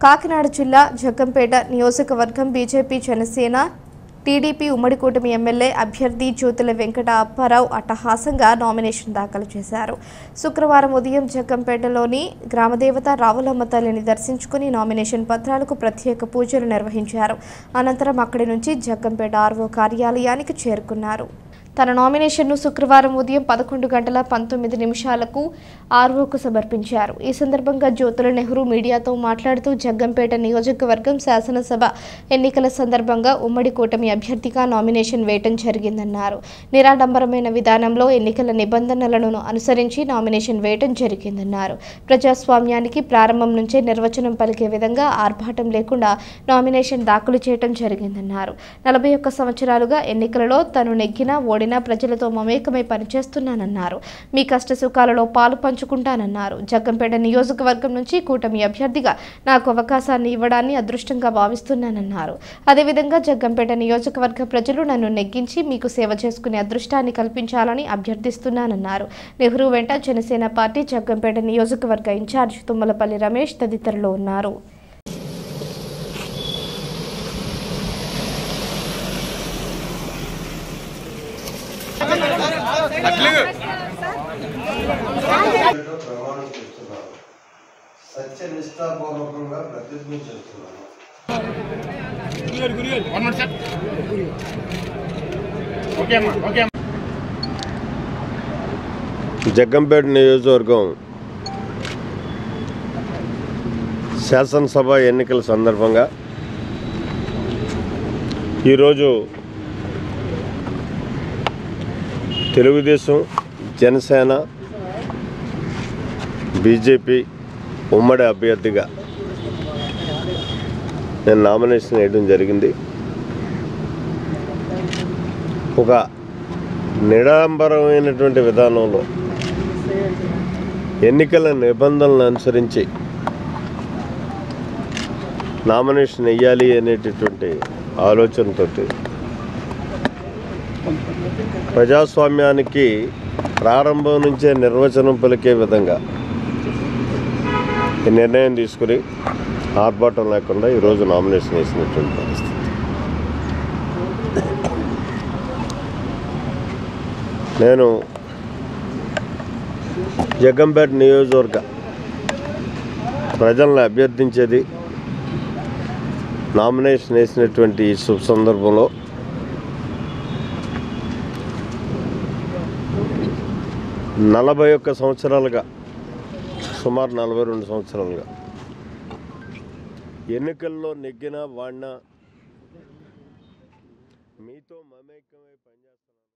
కాకినాడ జిల్లా జగ్గంపేట నియోజకవర్గం BJP Janasena TDP ఉమ్మడి కూటమి ఎమ్మెల్యే అభ్యర్థి జ్యోతుల వెంకట అప్పారావు అట్టహాసంగా నామినేషన్ దాఖలు చేశారు శుక్రవారం ఉదయం జగ్గంపేటలోని గ్రామదేవత రావులమ్మ తల్లిని దర్శించుకుని నామినేషన్ పత్రాలకు ప్రత్యేక పూజలు నిర్వహించారు అనంతరం అక్కడి నుంచి జగ్గంపేట ఆర్వో కార్యాలయానికి చేరుకున్నారు తన నామినేషన్ను శుక్రవారం ఉదయం పదకొండు గంటల పంతొమ్మిది నిమిషాలకు ఆర్వోకు సమర్పించారు ఈ సందర్భంగా జ్యోతుల నెహ్రూ మీడియాతో మాట్లాడుతూ జగ్గంపేట నియోజకవర్గం శాసనసభ ఎన్నికల సందర్భంగా ఉమ్మడి కూటమి అభ్యర్థిగా నామినేషన్ వేయటం జరిగిందన్నారు నిరాడంబరమైన విధానంలో ఎన్నికల నిబంధనలను అనుసరించి నామినేషన్ వేయటం జరిగిందన్నారు ప్రజాస్వామ్యానికి ప్రారంభం నుంచే నిర్వచనం పలికే విధంగా ఆర్భాటం లేకుండా నామినేషన్ దాఖలు చేయటం జరిగిందన్నారు నలభై ఒక్క సంవత్సరాలుగా ఎన్నికలలో తను నెగ్గినా ఓడినా ప్రజలతో మమేకమై పనిచేస్తున్నానన్నారు మీ కష్ట సుఖాలలో పాలు పంచుకుంటానన్నారు జగ్గంపేట నియోజకవర్గం నుంచి కూటమి అభ్యర్థిగా నాకు అవకాశాన్ని ఇవ్వడాన్ని అదృష్టంగా భావిస్తున్నానన్నారు అదేవిధంగా జగ్గంపేట నియోజకవర్గ ప్రజలు నన్ను నెగ్గించి మీకు సేవ చేసుకునే అదృష్టాన్ని కల్పించాలని అభ్యర్థిస్తున్నానన్నారు నెహ్రూ వెంట జనసేన పార్టీ జగ్గంపేట నియోజకవర్గ ఇన్ఛార్జ్ తుమ్మలపల్లి రమేష్ తదితరులు ఉన్నారు ఏదో ప్రమాణం చేస్తున్నాను సత్య నిష్ఠాపూర్వకంగా ప్రతిజ్ఞ చేస్తున్నాను వన్ మినిట్ సార్ ఓకే అమ్మా ఓకే అమ్మా జగ్గంపేట నియోజకవర్గం శాసనసభ ఎన్నికల సందర్భంగా ఈరోజు తెలుగుదేశం జనసేన బీజేపీ ఉమ్మడి అభ్యర్థిగా నేను నామినేషన్ వేయడం జరిగింది ఒక నిడాంబరమైనటువంటి విధానంలో ఎన్నికల నిబంధనలను అనుసరించి నామినేషన్ వెయ్యాలి అనేటటువంటి ఆలోచనతో ప్రజాస్వామ్యానికి ప్రారంభం నుంచే నిర్వచనం పలికే విధంగా ఈ నిర్ణయం తీసుకుని ఆర్భాటం లేకుండా ఈరోజు నామినేషన్ వేసినటువంటి పరిస్థితి నేను జగ్గంపేట నియోజకవర్గ ప్రజలను అభ్యర్థించేది నామినేషన్ వేసినటువంటి ఈ శుభ సందర్భంలో నలభై ఒక్క సంవత్సరాలుగా సుమారు నలభై రెండు సంవత్సరాలుగా ఎన్నికల్లో నెగ్గిన వాడిన మీతో మమేకమై పనిచేస్తున్నాను